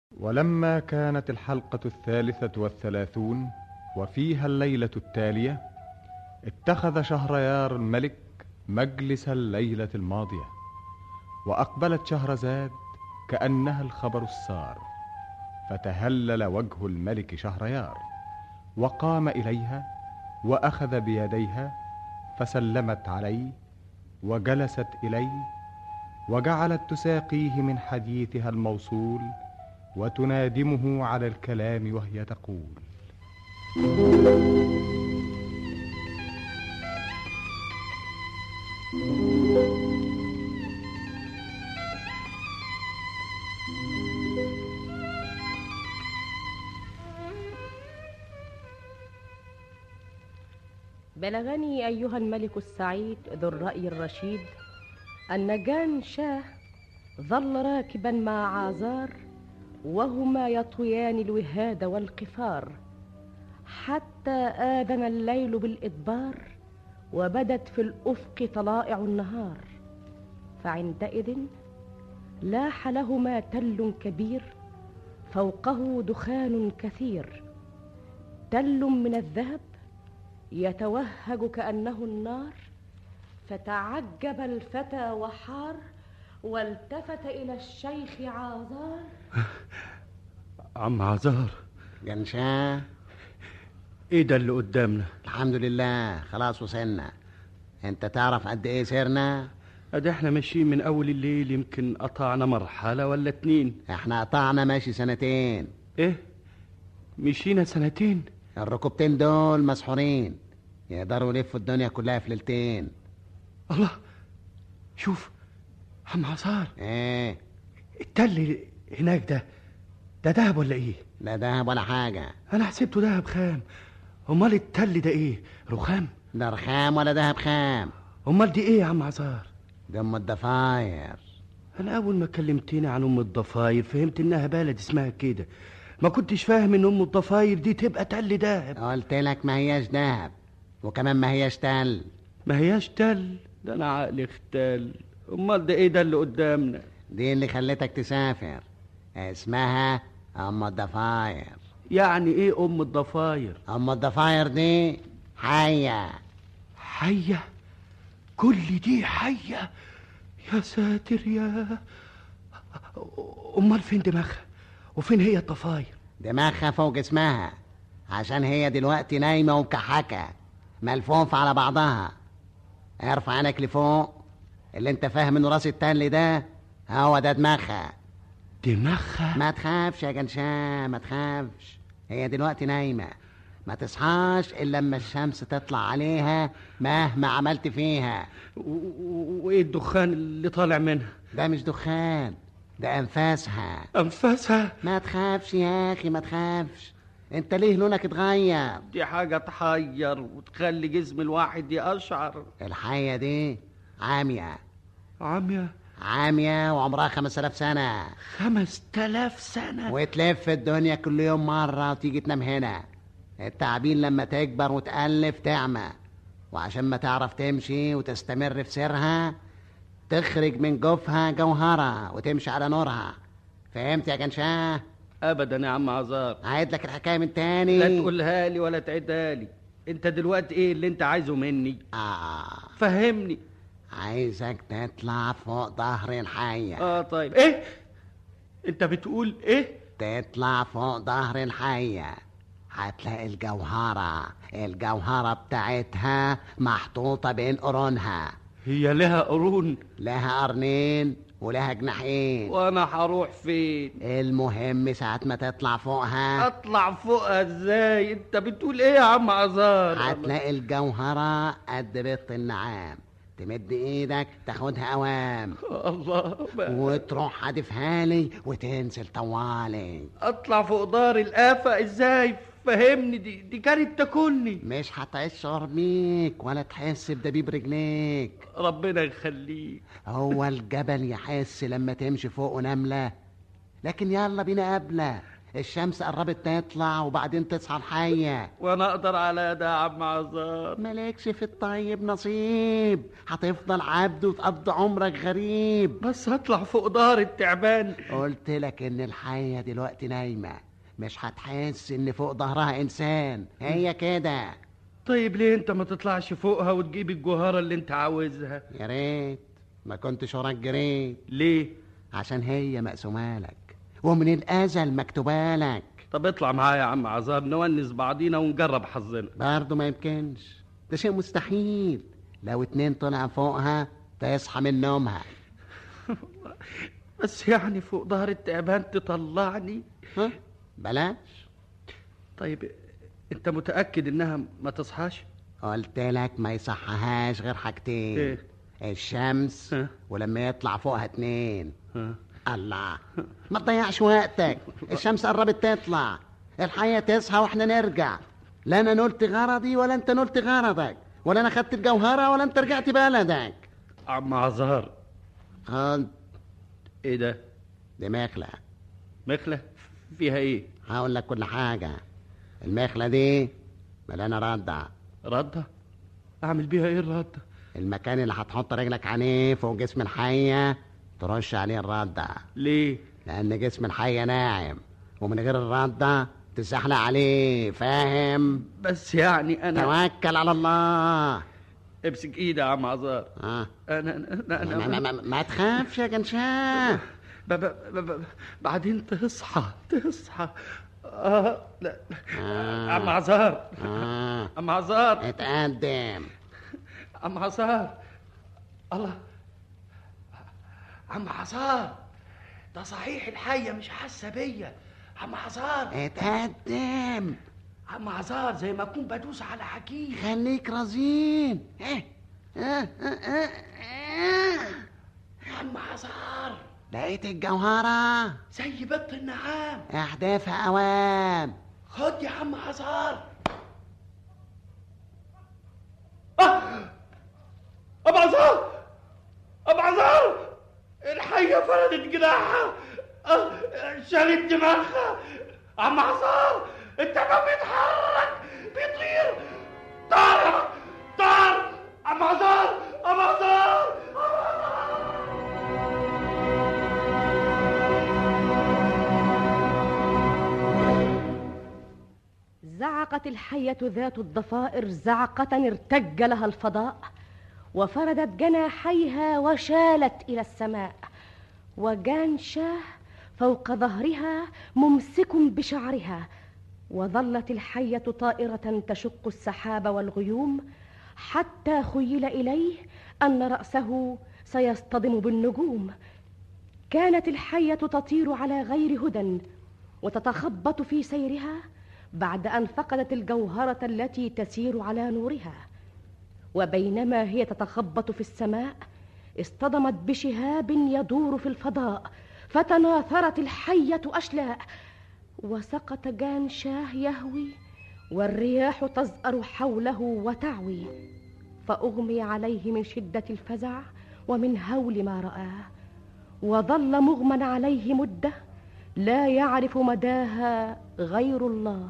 ولما كانت الحلقة الثالثة والثلاثون وفيها الليلة التالية اتخذ شهريار الملك مجلس الليلة الماضية وأقبلت شهرزاد كأنها الخبر السار فتهلل وجه الملك شهريار وقام إليها وأخذ بيديها فسلمت عليه وجلست إليه وجعلت تساقيه من حديثها الموصول وتنادمه على الكلام وهي تقول بلغني أيها الملك السعيد ذو الرأي الرشيد أن جان شاه ظل راكبا مع عازار وهما يطويان الوهاد والقفار حتى آذن الليل بالإدبار وبدت في الأفق طلائع النهار فعندئذ لاح لهما تل كبير فوقه دخان كثير تل من الذهب يتوهج كأنه النار فتعجب الفتى وحار والتفت إلى الشيخ عازار عم عزار جنشاه ايه ده اللي قدامنا الحمد لله خلاص وصلنا انت تعرف قد ايه سيرنا ادي احنا ماشيين من اول الليل يمكن قطعنا مرحلة ولا اتنين احنا قطعنا ماشي سنتين ايه مشينا سنتين الركوبتين دول مسحورين يقدروا يلفوا الدنيا كلها في ليلتين الله شوف عم عزار ايه التل هناك ده ده دهب ولا ايه لا دهب ولا حاجة انا حسبته دهب خام امال التل ده ايه رخام لا رخام ولا دهب خام امال دي ايه يا عم عزار دي ام الضفاير انا اول ما كلمتني عن ام الضفاير فهمت انها بلد اسمها كده ما كنتش فاهم ان ام الضفاير دي تبقى تل دهب قلت لك ما هياش دهب وكمان ما هياش تل ما هياش تل ده انا عقلي اختل امال ده ايه ده اللي قدامنا دي اللي خلتك تسافر اسمها ام الضفاير يعني ايه ام الضفاير ام الضفاير دي حية حية كل دي حية يا ساتر يا امال فين دماغها وفين هي الضفاير دماغها فوق جسمها عشان هي دلوقتي نايمة ومكحكة ملفوفة على بعضها ارفع عينك لفوق اللي انت فاهم انه راس التل ده هو ده دماغها دماغها ما تخافش يا جنشاه ما تخافش هي دلوقتي نايمة ما تصحاش الا لما الشمس تطلع عليها مهما عملت فيها و- و- وايه الدخان اللي طالع منها ده مش دخان ده انفاسها انفاسها ما تخافش يا اخي ما تخافش انت ليه لونك اتغير دي حاجة تحير وتخلي جسم الواحد يقشعر الحية دي عامية عمية عامية وعمرها خمس آلاف سنة خمس تلاف سنة وتلف الدنيا كل يوم مرة وتيجي تنام هنا التعابين لما تكبر وتألف تعمى وعشان ما تعرف تمشي وتستمر في سيرها تخرج من جوفها جوهرة وتمشي على نورها فهمت يا جنشاه ابدا يا عم عزار عيد لك الحكاية من تاني لا تقولها لي ولا تعيدها لي انت دلوقتي ايه اللي انت عايزه مني آه فهمني عايزك تطلع فوق ظهر الحية اه طيب ايه انت بتقول ايه تطلع فوق ظهر الحية هتلاقي الجوهرة الجوهرة بتاعتها محطوطة بين قرونها هي لها قرون لها قرنين ولها جناحين وانا هروح فين المهم ساعة ما تطلع فوقها اطلع فوقها ازاي انت بتقول ايه يا عم عزار هتلاقي الجوهرة قد بيض النعام تمد ايدك تاخدها اوام الله بقى. وتروح حادفها لي وتنزل طوالي اطلع فوق دار الآفة ازاي فهمني دي دي كانت تاكلني مش هتشعر بيك ولا تحس بدبيب رجليك ربنا يخليك هو الجبل يحس لما تمشي فوقه نملة لكن يلا بينا قبلة الشمس قربت تطلع وبعدين تصحى الحية وانا اقدر على ده يا عم عزار مالكش في الطيب نصيب هتفضل عبد وتقضي عمرك غريب بس هطلع فوق دار التعبان قلت لك ان الحية دلوقتي نايمة مش هتحس ان فوق ظهرها انسان هي كده طيب ليه انت ما تطلعش فوقها وتجيب الجوهرة اللي انت عاوزها يا ريت ما كنتش وراك جريت ليه عشان هي مقسومة لك ومن الازل مكتوبة لك طب اطلع معايا يا عم عزار نونس بعضينا ونجرب حظنا برضه ما يمكنش ده شيء مستحيل لو اتنين طلع فوقها تصحى من نومها بس يعني فوق ظهر التعبان تطلعني ها بلاش طيب انت متأكد انها ما تصحاش قلت لك ما يصحهاش غير حاجتين ايه الشمس ها. ولما يطلع فوقها اتنين ها. الله ما تضيعش وقتك الشمس قربت تطلع الحياة تصحى واحنا نرجع لا انا نلت غرضي ولا انت نلت غرضك ولا انا خدت الجوهرة ولا انت رجعت بلدك عم عزار خد ايه ده دي مخلة مخلة فيها ايه هقول لك كل حاجة المخلة دي مليانة ردة ردة اعمل بيها ايه الردة المكان اللي هتحط رجلك عليه فوق جسم الحية ترش عليه الردة ليه لأن جسم الحية ناعم ومن غير الردة تزحلق عليه فاهم بس يعني انا توكل على الله امسك ايدي يا عم عزار آه. انا انا ما, انا, ما, أنا ما, ما تخافش يا جنشاه ب ب ب ب بعدين تصحى تصحى اه لا آه. عم عزار آه. عم عزار اتقدم عم عزار الله عم عزار ده صحيح الحية مش حاسة بيا عم عزار اتقدم عم عزار زي ما اكون بدوس على حكيم خليك رزين اه اه اه اه اه. عم عزار لقيت الجوهرة زي بط النعام احداثها اوام خد يا عم عزار آه! ابو عزار ابو عزار الحية فردت جناحها آه! شالت دماغها عم عزار التعبان بيتحرك بيطير طار طار عم عزار ابو عزار زعقت الحية ذات الضفائر زعقة ارتج لها الفضاء وفردت جناحيها وشالت إلى السماء وجان شاه فوق ظهرها ممسك بشعرها وظلت الحية طائرة تشق السحاب والغيوم حتى خيل إليه أن رأسه سيصطدم بالنجوم كانت الحية تطير على غير هدى وتتخبط في سيرها بعد أن فقدت الجوهرة التي تسير على نورها وبينما هي تتخبط في السماء اصطدمت بشهاب يدور في الفضاء فتناثرت الحية أشلاء وسقط جان شاه يهوي والرياح تزأر حوله وتعوي فأغمي عليه من شدة الفزع ومن هول ما رآه وظل مغمى عليه مدة لا يعرف مداها غير الله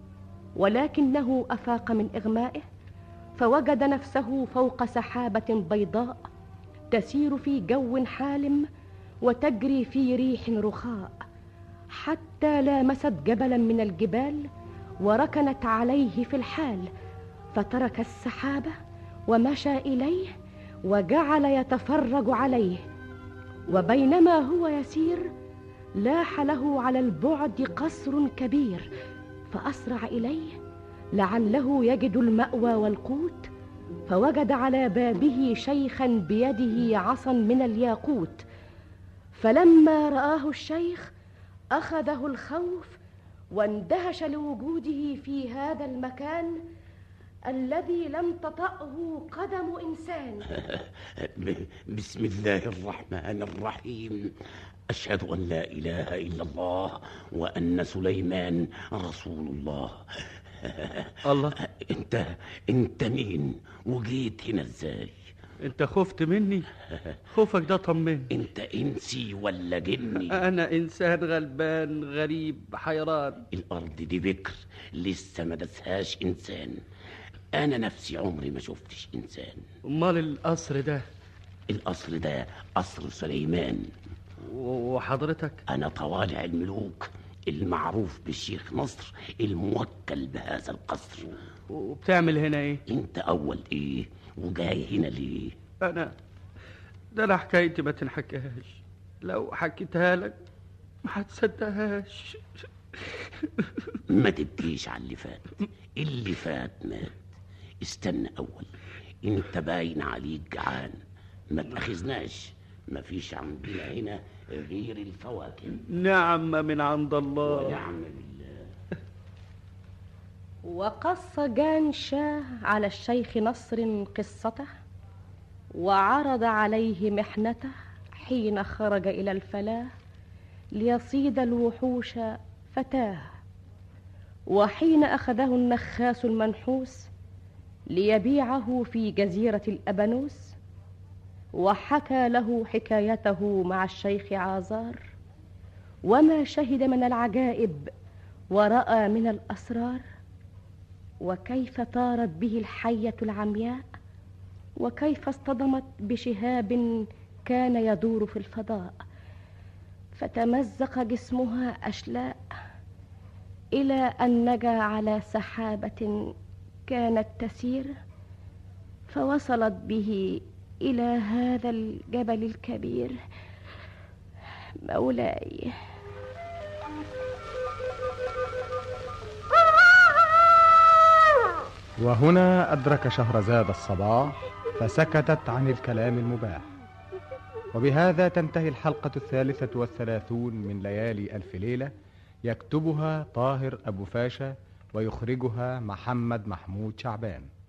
ولكنه أفاق من إغمائه فوجد نفسه فوق سحابة بيضاء تسير في جو حالم وتجري في ريح رخاء حتى لامست جبلا من الجبال وركنت عليه في الحال فترك السحابة ومشى إليه وجعل يتفرج عليه وبينما هو يسير لاح له على البعد قصر كبير فأسرع إليه لعله يجد المأوى والقوت فوجد على بابه شيخا بيده عصا من الياقوت فلما رآه الشيخ أخذه الخوف واندهش لوجوده في هذا المكان الذي لم تطأه قدم إنسان بسم الله الرحمن الرحيم أشهد أن لا إله إلا الله وأن سليمان رسول الله الله أنت أنت مين وجيت هنا إزاي انت خفت مني خوفك ده طمني انت انسي ولا جني انا انسان غلبان غريب حيران الارض دي بكر لسه ما دسهاش انسان انا نفسي عمري ما شفتش انسان امال القصر ده القصر ده قصر سليمان وحضرتك انا طوالع الملوك المعروف بالشيخ نصر الموكل بهذا القصر وبتعمل هنا ايه انت اول ايه وجاي هنا ليه انا ده انا حكايتي ما تنحكيهاش لو حكيتها لك ما هتصدقهاش ما تبكيش على اللي فات اللي فات مات استنى اول انت باين عليك جعان ما تاخذناش ما فيش عندنا هنا غير الفواكه نعمة من عند الله ونعم بالله وقص جان شاه على الشيخ نصر قصته وعرض عليه محنته حين خرج الى الفلاه ليصيد الوحوش فتاه وحين اخذه النخاس المنحوس ليبيعه في جزيره الابانوس وحكى له حكايته مع الشيخ عازار وما شهد من العجائب وراى من الاسرار وكيف طارت به الحيه العمياء وكيف اصطدمت بشهاب كان يدور في الفضاء فتمزق جسمها اشلاء الى ان نجا على سحابه كانت تسير فوصلت به الى هذا الجبل الكبير مولاي وهنا أدرك شهرزاد الصباح فسكتت عن الكلام المباح وبهذا تنتهي الحلقة الثالثة والثلاثون من ليالي ألف ليلة يكتبها طاهر أبو فاشا ويخرجها محمد محمود شعبان